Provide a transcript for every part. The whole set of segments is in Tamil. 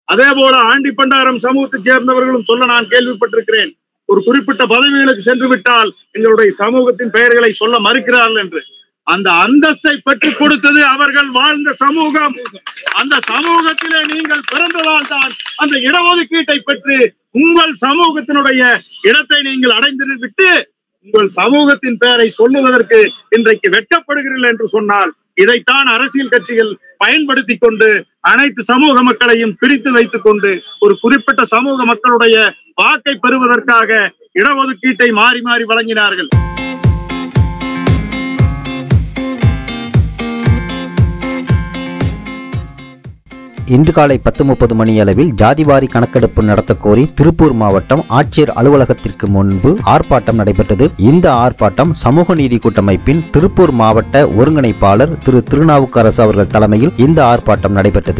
அதே போல ஆண்டி பண்டாரம் சமூகத்தைச் சேர்ந்தவர்களும் சொல்ல நான் கேள்விப்பட்டிருக்கிறேன் ஒரு குறிப்பிட்ட பதவிகளுக்கு சென்று விட்டால் எங்களுடைய சமூகத்தின் பெயர்களை சொல்ல மறுக்கிறார்கள் என்று அந்த அந்தஸ்தை பெற்றுக் கொடுத்தது அவர்கள் வாழ்ந்த சமூகம் அந்த சமூகத்திலே நீங்கள் பிறந்ததால் தான் அந்த இடஒதுக்கீட்டை பெற்று உங்கள் சமூகத்தினுடைய இடத்தை நீங்கள் அடைந்து விட்டு உங்கள் சமூகத்தின் பெயரை சொல்லுவதற்கு இன்றைக்கு வெட்கப்படுகிறீர்கள் என்று சொன்னால் இதைத்தான் அரசியல் கட்சிகள் பயன்படுத்தி கொண்டு அனைத்து சமூக மக்களையும் பிரித்து வைத்துக் கொண்டு ஒரு குறிப்பிட்ட சமூக மக்களுடைய வாக்கை பெறுவதற்காக இடஒதுக்கீட்டை மாறி மாறி வழங்கினார்கள் இன்று காலை பத்து முப்பது மணியளவில் ஜாதிவாரி கணக்கெடுப்பு நடத்தக் கோரி திருப்பூர் மாவட்டம் ஆட்சியர் அலுவலகத்திற்கு முன்பு ஆர்ப்பாட்டம் நடைபெற்றது இந்த ஆர்ப்பாட்டம் சமூக நீதி கூட்டமைப்பின் திருப்பூர் மாவட்ட ஒருங்கிணைப்பாளர் திரு திருநாவுக்கரசு அவர்கள் தலைமையில் இந்த ஆர்ப்பாட்டம் நடைபெற்றது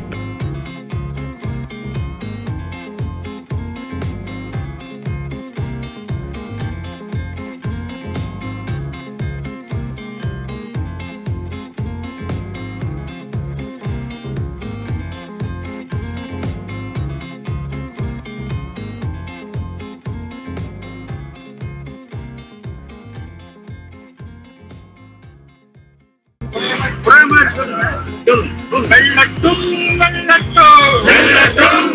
வெள்ளட்டும் வெள்ளட்டும் வெள்ளட்டும்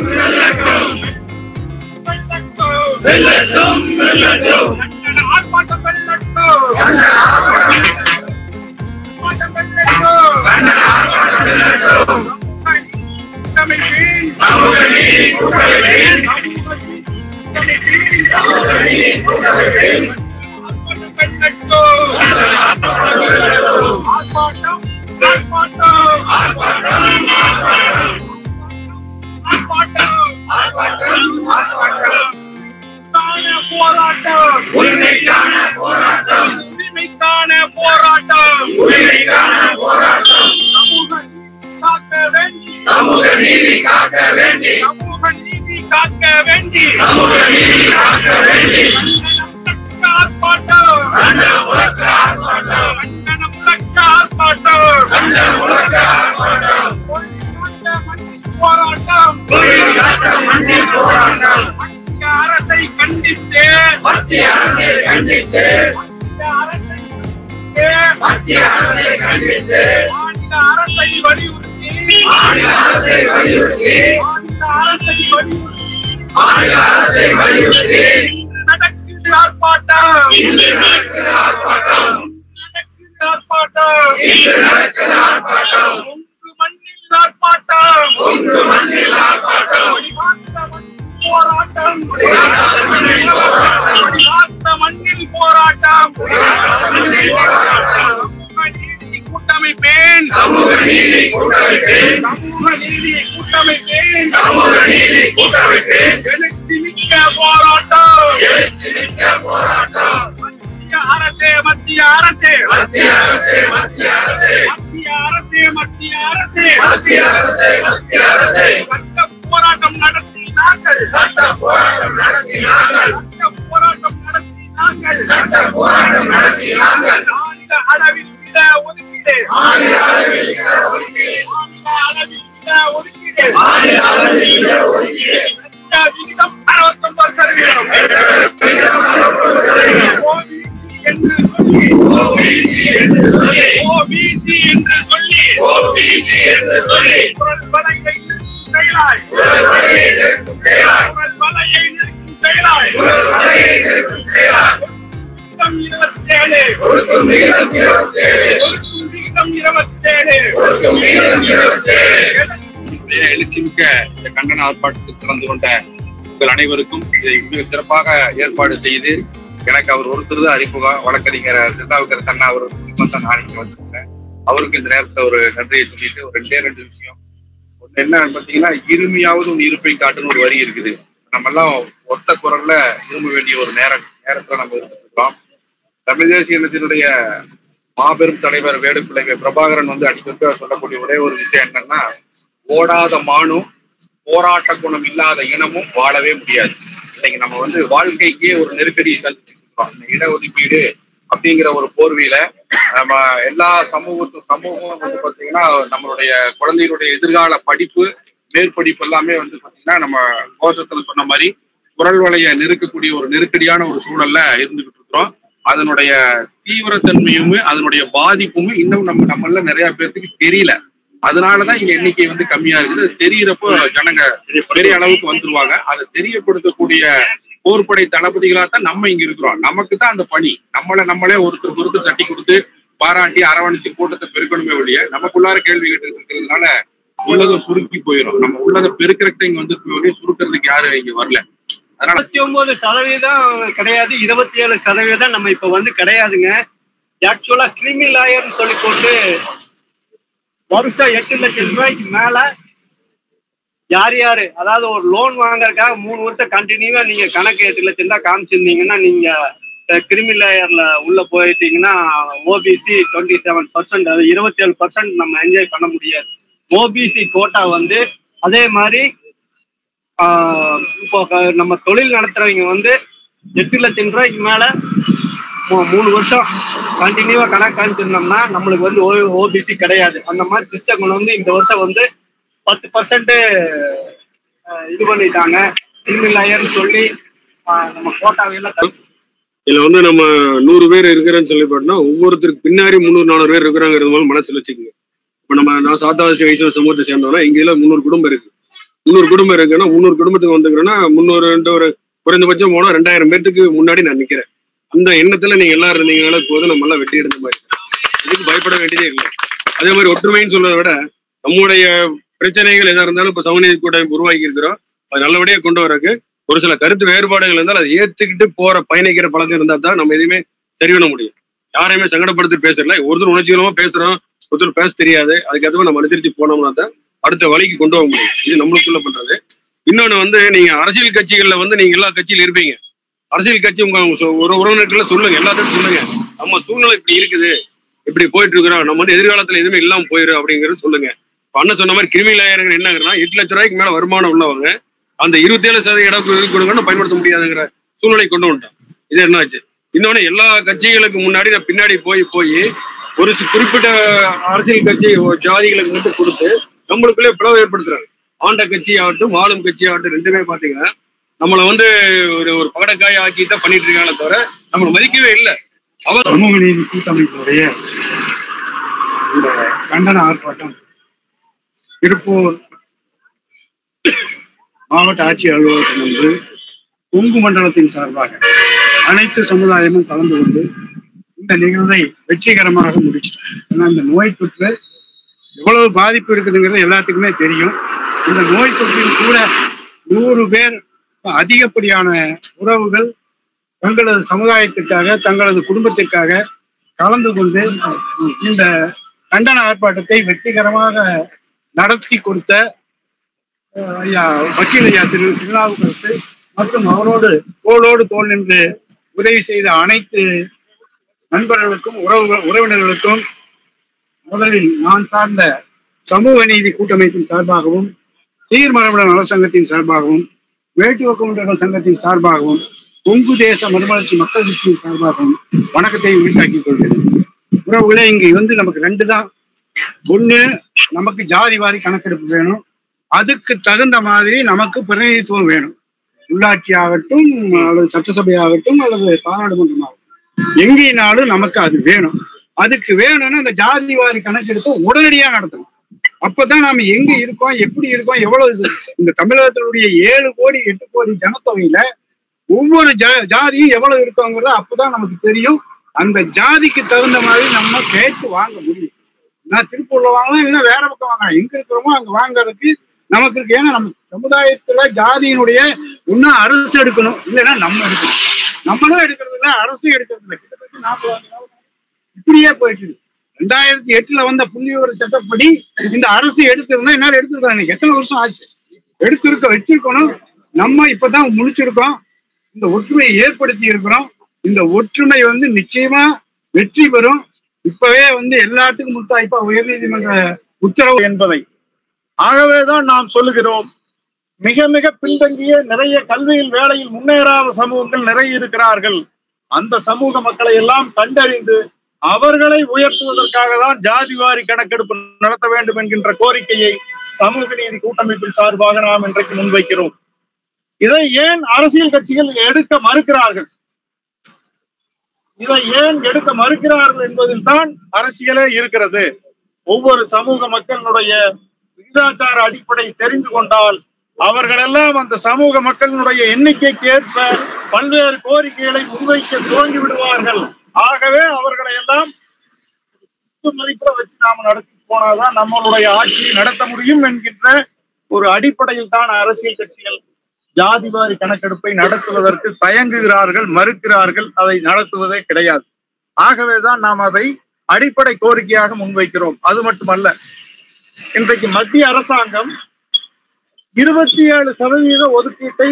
வெள்ளட்டும் வெள்ளட்டும் வெள்ளட்டும் ஆர்ப்பாட்டம் வெள்ளட்டும் ஆர்ப்பாட்டம் வெள்ளட்டும் கூட்டமைப்பின் சமூக நீதி கூட்டமைப்பின் சமூக நீதி கூட்டமைப்பின் ஆர்ப்பாட்டம் வெள்ளட்டும் ஆர்ப்பாட்டம் ஆர்ப்பாட்டம் ஆர்ப்பாட்டம் ஆர்ப்பாட்டம் ஆர்ப்பாட்டம் போராட்டம் உரிமைக்கான போராட்டம் உரிமைக்கான போராட்டம் உரிமைக்கான போராட்டம் சமூக நீதி காக்க வேண்டி சமூக நீதி காக்க வேண்டி சமூக நீதி காக்க வேண்டி ஆர்ப்பாட்டம் கண்டனம் முழக்க ஆர்ப்பாட்டம் கண்டனம் முழக்க ஆர்ப்பாட்டம் கண்டனம் முழக்க ஆர்ப்பாட்டம் போராட்டம் மண்ணில் போராட்டம் மத்திய அரசை கண்டித்து மத்திய அரசை கண்டித்து மத்திய அரசை கண்டித்து மாநில அரசை வலியுறுத்தி மாநில அரசை வலியுறுத்தி மாநில அரசை வலியுறுத்தி மாநில அரசை வலியுறுத்தி நடக்குது ஆர்ப்பாட்டம் இன்று நடக்குது ஆர்ப்பாட்டம் நடக்குது ஆர்ப்பாட்டம் இன்று நடக்குது ஆர்ப்பாட்டம் உங்கு மண்ணில் ஆர்ப்பாட்டம் உங்கு மண்ணில் ஆர்ப்பாட்டம் போராட்டம் மண்ணில் போராட்டம் மண்ணில் போராட்டம் சமூக நீதி கூட்டமைப்பேன் சமூக நீதி கூட்டமைப்பேன் சமூக நீதி கூட்டமைப்பேன் சமூக நீதி கூட்டமைப்பேன் எழுச்சி மிக்க போராட்டம் எழுச்சி மிக்க போராட்டம் மத்திய அரசே மத்திய அரசே மத்திய அரசே மத்திய அரசே மத்திய அரசே மத்திய அரசே மத்திய அரசே மத்திய அரசே சட்ட போராட்டம் நடத்தி நாங்கள் சட்ட போராட்டம் நடத்தி நாங்கள் சட்ட போராட்டம் நடத்தி நாங்கள் சட்ட போராட்டம் நடத்தி நாங்கள் மாநில அளவில் இட ஒதுக்கீடு மாநில அளவில் இட ஒதுக்கீடு மாநில அளவில் இட ஒதுக்கீடு மாநில அளவில் இட ஒதுக்கீடு விகிதம் அறுபத்தொன்பது சதவீதம் OBC என்று சொல்லி OBC என்று சொல்லி OBC என்று சொல்லி குரல் வலையை நிறுத்தும் செயலாய் குரல் வலையை நிறுத்தும் செயலாய் குரல் வலையை நிறுத்தும் செயலாய் குரல் வலையை நிறுத்தும் செயலாய் கொடுக்கும் விகிதம் இருபத்தேழு கொடுக்கும் விகிதம் இருபத்தேழு கொடுக்கும் விகிதம் இருபத்தேழு எழுச்சிமிக்க இந்த கண்டன ஆர்ப்பாட்டத்தில் கலந்து கொண்ட உங்கள் அனைவருக்கும் இதை மிக சிறப்பாக ஏற்பாடு செய்து எனக்கு அவர் ஒருத்தர் தான் அறிமுகம் வழக்கறிஞர் திருநாவுக்கர் அண்ணா அவர் தான் நான் இங்க வந்திருக்கேன் அவருக்கு இந்த நேரத்துல ஒரு நன்றியை சொல்லிட்டு ஒரு ரெண்டே ரெண்டு விஷயம் ஒண்ணு என்ன பார்த்தீங்கன்னா இருமையாவது உன் இருப்பை காட்டுன்னு ஒரு வரி இருக்குது நம்ம எல்லாம் ஒத்த குரல்ல இரும்ப வேண்டிய ஒரு நேரம் நேரத்துல நம்ம இருந்துருக்கோம் தமிழ் தேசிய இனத்தினுடைய மாபெரும் தலைவர் வேலுப்பிள்ளை பிரபாகரன் வந்து அடிக்கடி சொல்லக்கூடிய ஒரே ஒரு விஷயம் என்னன்னா ஓடாத மானும் போராட்ட குணம் இல்லாத இனமும் வாழவே முடியாது இன்னைக்கு நம்ம வந்து வாழ்க்கைக்கே ஒரு நெருக்கடி சந்திச்சுட்டு இருக்கோம் இந்த இடஒதுக்கீடு அப்படிங்கிற ஒரு போர்வையில நம்ம எல்லா சமூகத்தும் சமூகம் வந்து பார்த்தீங்கன்னா நம்மளுடைய குழந்தைகளுடைய எதிர்கால படிப்பு மேற்படிப்பு எல்லாமே வந்து பாத்தீங்கன்னா நம்ம கோஷத்துல சொன்ன மாதிரி குரல் வலைய நெருக்கக்கூடிய ஒரு நெருக்கடியான ஒரு சூழல்ல இருந்துகிட்டு இருக்கிறோம் அதனுடைய தீவிரத்தன்மையுமே அதனுடைய பாதிப்புமே இன்னும் நம்ம நம்மள நிறைய பேர்த்துக்கு தெரியல அதனாலதான் இங்க எண்ணிக்கை வந்து கம்மியா இருக்குது அது தெரியறப்போ ஜனங்க பெரிய அளவுக்கு வந்துருவாங்க அதை தெரியப்படுத்தக்கூடிய போர்ப்படை தளபதிகளா தான் நம்ம இங்க இருக்கிறோம் நமக்கு தான் அந்த பணி நம்மளை நம்மளே ஒருத்தர் ஒருத்தர் தட்டி கொடுத்து பாராட்டி அரவணைச்சு கூட்டத்தை பெருக்கணுமே ஒழிய நமக்குள்ளார கேள்வி கேட்டு இருக்கிறதுனால உள்ளதை சுருக்கி போயிடும் நம்ம உள்ளதை பெருக்கிறதுக்கு இங்க வந்து ஒழிய சுருக்கிறதுக்கு யாரும் இங்க வரல அதனால இருபத்தி ஒன்பது சதவீதம் கிடையாது இருபத்தி ஏழு சதவீதம் நம்ம இப்ப வந்து கிடையாதுங்க ஆக்சுவலா கிரிமி லாயர்னு சொல்லி போட்டு வருஷம் எட்டு லட்சம் ரூபாய்க்கு மேல யார் யாரு அதாவது ஒரு லோன் வாங்குறதுக்காக மூணு வருஷம் கண்டினியூவா நீங்க கணக்கு எட்டு லட்சம் தான் காமிச்சிருந்தீங்கன்னா நீங்க கிரிமி லேயர்ல உள்ள போயிட்டீங்கன்னா ஓபிசி டுவெண்ட்டி செவன் பர்சன்ட் அது இருபத்தி ஏழு பர்சன்ட் நம்ம என்ஜாய் பண்ண முடியாது ஓபிசி கோட்டா வந்து அதே மாதிரி ஆஹ் இப்போ க- நம்ம தொழில் நடத்துறவங்க வந்து எட்டு லட்சம் ரூபாய்க்கு மேல மூ- மூணு வருஷம் கண்டினியூவா கணக்கு காமிச்சிருந்தோம்னா நம்மளுக்கு வந்து ஓபிசி கிடையாது அந்த மாதிரி சிஸ்டம் கொண்டு வந்து இந்த வருஷம் வந்து பத்து பர்சன்ட் இது பண்ணிட்டாங்க கிரிமினல் சொல்லி ஆஹ் நம்ம கோட்டாவையெல்லாம் தள்ளி இதுல வந்து நம்ம நூறு பேர் இருக்கிறேன்னு சொல்லி பார்த்தோம்னா ஒவ்வொருத்தருக்கு பின்னாடி முந்நூறு நானூறு பேர் இருக்கிறாங்கிறது போல மனசுல வச்சுக்கோங்க இப்ப நம்ம நான் சாத்தாவசி வைஷ்ணவ சமூகத்தை சேர்ந்தோம்னா இங்க இதுல முந்நூறு குடும்பம் இருக்கு முந்நூறு குடும்பம் இருக்குன்னா முந்நூறு குடும்பத்துக்கு வந்துக்கிறேன்னா முந்நூறு ஒரு குறைந்தபட்சம் போனா ரெண்டாயிரம் பேர்த்துக்கு முன்னாடி நான் நிக்கிறேன் அந்த எண்ணத்துல நீங்க எல்லாரும் இருந்தீங்கனால போதும் நம்ம எல்லாம் வெட்டி எடுத்த மாதிரி இதுக்கு பயப்பட வேண்டியதே இல்லை அதே மாதிரி ஒற்றுமைன்னு சொல்றதை விட நம்முடைய பிரச்சனைகள் எதா இருந்தாலும் இப்ப சமநீதி கூட்டம் உருவாக்கி இருக்கிறோம் அது நல்லபடியா கொண்டு வரக்கு ஒரு சில கருத்து வேறுபாடுகள் இருந்தால் அதை ஏத்துக்கிட்டு போற பயணிக்கிற பழக்கம் இருந்தா தான் நம்ம எதுவுமே சரி பண்ண முடியும் யாரையுமே சங்கடப்படுத்தி பேசல ஒருத்தர் உணர்ச்சிகரமா பேசுறோம் ஒருத்தர் பேச தெரியாது அதுக்கேற்ற நம்ம அனுசரித்து போனோம்னா தான் அடுத்த வழிக்கு கொண்டு போக முடியும் இது நம்மளுக்குள்ள பண்றது இன்னொன்னு வந்து நீங்க அரசியல் கட்சிகள்ல வந்து நீங்க எல்லா கட்சியில இருப்பீங்க அரசியல் கட்சி உங்க சொ- ஒரு உறவினர்கள்ல சொல்லுங்க எல்லாத்தையும் சொல்லுங்க நம்ம சூழ்நிலை இப்படி இருக்குது இப்படி போயிட்டு இருக்கிறோம் நம்ம வந்து எதிர்காலத்துல எதுவுமே இல்லாம போயிடும் அப்படிங்கறது சொல்லுங்க இப்ப அண்ணன் சொன்ன மாதிரி கிருமி லேயர்கள் என்னங்கன்னா எட்டு லட்ச ரூபாய்க்கு மேல வருமானம் உள்ளவங்க அந்த இருபத்தி ஏழு சதவீத இடம் கொடுக்கணும் பயன்படுத்த முடியாதுங்கிற சூழ்நிலை கொண்டு வந்துட்டோம் இது என்னாச்சு இன்னொன்னு எல்லா கட்சிகளுக்கு முன்னாடி நான் பின்னாடி போய் போய் ஒரு சி- குறிப்பிட்ட அரசியல் கட்சி ஒரு ஜாதிகளுக்கு மட்டும் கொடுத்து நம்மளுக்குள்ளே பிளவு ஏற்படுத்துறாங்க ஆண்ட கட்சி ஆகட்டும் ஆளும் கட்சி ஆகட்டும் ரெண்டுமே பாத்தீங்கன்னா நம்மளை வந்து ஒரு ஒரு பகடக்காய் ஆக்கி தான் பண்ணிட்டு இருக்காங்களே தவிர நம்மளை மதிக்கவே இல்லை அவர் சமூக நீதி கூட்டமைப்புடைய இந்த கண்டன ஆர்ப்பாட்டம் திருப்பூர் மாவட்ட ஆட்சியர் அலுவலகத்தில் முன்பு கொங்கு மண்டலத்தின் சார்பாக அனைத்து சமுதாயமும் கலந்து கொண்டு இந்த நிகழ்வை வெற்றிகரமாக முடிச்சிட்டோம் ஏன்னா இந்த நோய் தொற்று எவ்வளவு பாதிப்பு இருக்குதுங்கிறது எல்லாத்துக்குமே தெரியும் இந்த நோய் தொற்றில் கூட நூறு பேர் அதிகப்படியான உறவுகள் தங்களது சமுதாயத்திற்காக தங்களது குடும்பத்திற்காக கலந்து கொண்டு இந்த கண்டன ஆர்ப்பாட்டத்தை வெற்றிகரமாக நடத்தி கொடுத்த அஹ், ஐயா வக்கீல் ஐயா திரு திருநாவுக்கரசு மற்றும் அவரோடு தோளோடு தோள் நின்று உதவி செய்த அனைத்து நண்பர்களுக்கும் உறவு உறவினர்களுக்கும் முதலில் நான் சார்ந்த சமூக நீதி கூட்டமைப்பின் சார்பாகவும் சீர்மரபுட நல சங்கத்தின் சார்பாகவும் வேட்டுவக்கமுண்டர்கள் சங்கத்தின் சார்பாகவும் கொங்கு தேச மறுமலர்ச்சி மக்கள் கட்சியின் சார்பாகவும் வணக்கத்தை உரித்தாக்கிக் கொள்கிறேன் உறவுகளே இங்க வந்து நமக்கு ரெண்டு தான் ஒண்ணு நமக்கு ஜாதி வாரி கணக்கெடுப்பு வேணும் அதுக்கு தகுந்த மாதிரி நமக்கு பிரதிநிதித்துவம் வேணும் உள்ளாட்சி ஆகட்டும் அல்லது சட்டசபை ஆகட்டும் அல்லது பாராளுமன்றம் ஆகட்டும் எங்கேனாலும் நமக்கு அது வேணும் அதுக்கு வேணும்னா அந்த ஜாதி வாரி கணக்கெடுப்பு உடனடியா நடத்தணும் அப்பதான் நாம எங்க இருக்கோம் எப்படி இருக்கோம் எவ்வளவு இது- இந்த தமிழகத்தினுடைய ஏழு கோடி எட்டு கோடி ஜனத்தொகையில ஒவ்வொரு ஜா ஜாதியும் எவ்வளவு இருக்கோங்கிறத அப்பதான் நமக்கு தெரியும் அந்த ஜாதிக்கு தகுந்த மாதிரி நம்ம கேட்டு வாங்க முடியும் நான் திருப்பூர்ல வாங்கலாம் இல்லைன்னா வேற பக்கம் வாங்கலாம் எங்க இருக்கிறோமோ அங்க வாங்குறதுக்கு நமக்கு இருக்கு ஏன்னா நம்ம சமுதாயத்துல ஜாதியினுடைய இன்னும் அரசு எடுக்கணும் இல்லைன்னா நம்ம எடுக்கணும் நம்மளும் எடுக்கிறது இல்ல அரசும் எடுக்கிறது இல்லை கிட்டத்தட்ட நாற்பது ஆண்டு காலம் இப்படியே போயிட்டு இருக்கு ரெண்டாயிரத்தி எட்டுல வந்த புள்ளி விவர சட்டப்படி இந்த அரசு எடுத்திருந்தா என்னால எடுத்துருக்காங்க எத்தனை வருஷம் ஆச்சு எடுத்திருக்க வச்சிருக்கணும் நம்ம இப்பதான் முழிச்சிருக்கோம் இந்த ஒற்றுமையை ஏற்படுத்தி இருக்கிறோம் இந்த ஒற்றுமை வந்து நிச்சயமா வெற்றி பெறும் இப்பவே வந்து எல்லாத்துக்கும் முத்தாய்ப்பா உயர்நீதிமன்ற உத்தரவு என்பதை ஆகவேதான் நாம் சொல்லுகிறோம் மிக மிக பின்தங்கிய நிறைய கல்வியில் வேலையில் முன்னேறாத சமூகங்கள் நிறைய இருக்கிறார்கள் அந்த சமூக மக்களை எல்லாம் கண்டறிந்து அவர்களை உயர்த்துவதற்காக தான் ஜாதி வாரி கணக்கெடுப்பு நடத்த வேண்டும் என்கின்ற கோரிக்கையை சமூக நீதி கூட்டமைப்பின் சார்பாக நாம் இன்றைக்கு முன்வைக்கிறோம் இதை ஏன் அரசியல் கட்சிகள் எடுக்க மறுக்கிறார்கள் இதை ஏன் எடுக்க மறுக்கிறார்கள் என்பதில் தான் அரசியலே இருக்கிறது ஒவ்வொரு சமூக மக்களினுடைய விகிதாச்சார அடிப்படை தெரிந்து கொண்டால் அவர்களெல்லாம் அந்த சமூக மக்களினுடைய எண்ணிக்கைக்கு ஏற்ப பல்வேறு கோரிக்கைகளை முன்வைக்க துவங்கி விடுவார்கள் ஆகவே அவர்களை எல்லாம் குத்து மதிப்புல வச்சு நாம நடத்தி போனாதான் நம்மளுடைய ஆட்சியை நடத்த முடியும் என்கின்ற ஒரு அடிப்படையில் தான் அரசியல் கட்சிகள் ஜாதிவாரி கணக்கெடுப்பை நடத்துவதற்கு தயங்குகிறார்கள் மறுக்கிறார்கள் அதை நடத்துவதே கிடையாது ஆகவேதான் நாம் அதை அடிப்படை கோரிக்கையாக முன்வைக்கிறோம் அது மட்டுமல்ல இன்றைக்கு மத்திய அரசாங்கம் இருபத்தி ஏழு சதவீத ஒதுக்கீட்டை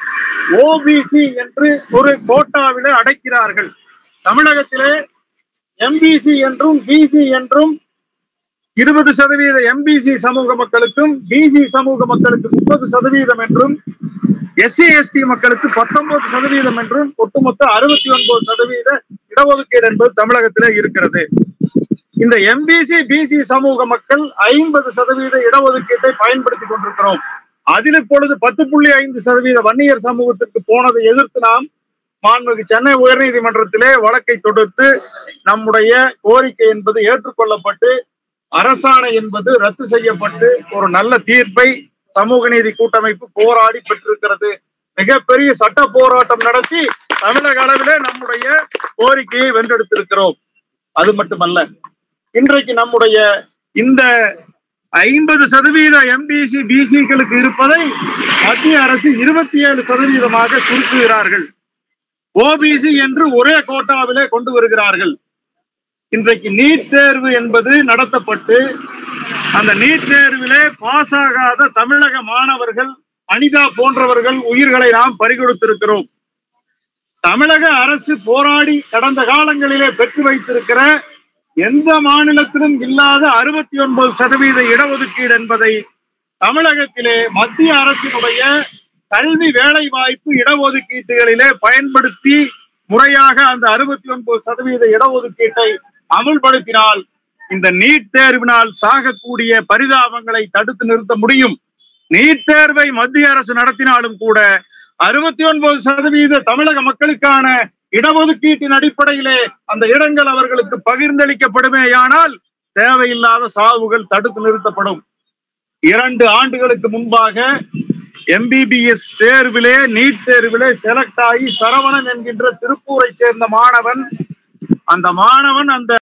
ஓபிசி என்று ஒரு கோட்டாவிலே அடைக்கிறார்கள் தமிழகத்திலே எம்பிசி என்றும் பிசி என்றும் இருபது சதவீத எம்பிசி சமூக மக்களுக்கும் பிசி சமூக மக்களுக்கு முப்பது சதவீதம் என்றும் எஸ்சி எஸ்டி மக்களுக்கு பத்தொன்பது சதவீதம் என்றும் ஒட்டுமொத்த அறுபத்தி ஒன்பது சதவீத இடஒதுக்கீடு என்பது தமிழகத்திலே இருக்கிறது இந்த எம்பிசி பிசி சமூக மக்கள் ஐம்பது சதவீத இடஒதுக்கீட்டை பயன்படுத்திக் கொண்டிருக்கிறோம் அதில் இப்பொழுது பத்து புள்ளி ஐந்து சதவீத வன்னியர் சமூகத்திற்கு போனதை எதிர்த்து நாம் மாண்புமிகு சென்னை உயர்நீதிமன்றத்திலே வழக்கை தொடுத்து நம்முடைய கோரிக்கை என்பது ஏற்றுக்கொள்ளப்பட்டு அரசாணை என்பது ரத்து செய்யப்பட்டு ஒரு நல்ல தீர்ப்பை சமூக நீதி கூட்டமைப்பு போராடி பெற்றிருக்கிறது மிகப்பெரிய சட்ட போராட்டம் நடத்தி தமிழக அளவிலே நம்முடைய கோரிக்கையை வென்றெடுத்திருக்கிறோம் அது மட்டுமல்ல இன்றைக்கு நம்முடைய இந்த ஐம்பது சதவீத எம்பிசி பிசிக்களுக்கு இருப்பதை மத்திய அரசு இருபத்தி ஏழு சதவீதமாக சுருக்குகிறார்கள் ஓபிசி என்று ஒரே கோட்டாவிலே கொண்டு வருகிறார்கள் இன்றைக்கு நீட் தேர்வு என்பது நடத்தப்பட்டு அந்த நீட் தேர்விலே பாஸ் ஆகாத தமிழக மாணவர்கள் அனிதா போன்றவர்கள் உயிர்களை நாம் பறிகொடுத்திருக்கிறோம் தமிழக அரசு போராடி கடந்த காலங்களிலே பெற்று வைத்திருக்கிற எந்த மாநிலத்திலும் இல்லாத அறுபத்தி ஒன்பது சதவீத இடஒதுக்கீடு என்பதை தமிழகத்திலே மத்திய அரசினுடைய கல்வி வேலை வாய்ப்பு இடஒதுக்கீட்டுகளிலே பயன்படுத்தி முறையாக அந்த அறுபத்தி ஒன்பது சதவீத இடஒதுக்கீட்டை அமுல்படுத்தினால் இந்த நீட் தேர்வினால் சாகக்கூடிய பரிதாபங்களை தடுத்து நிறுத்த முடியும் நீட் தேர்வை மத்திய அரசு நடத்தினாலும் கூட அறுபத்தி ஒன்பது சதவீத தமிழக மக்களுக்கான இடஒதுக்கீட்டின் அடிப்படையிலே அந்த இடங்கள் அவர்களுக்கு பகிர்ந்தளிக்கப்படுமேயானால் தேவையில்லாத சாவுகள் தடுத்து நிறுத்தப்படும் இரண்டு ஆண்டுகளுக்கு முன்பாக எம்பிபிஎஸ் தேர்விலே நீட் தேர்விலே செலக்ட் ஆகி சரவணன் என்கின்ற திருப்பூரை சேர்ந்த மாணவன் அந்த மாணவன் அந்த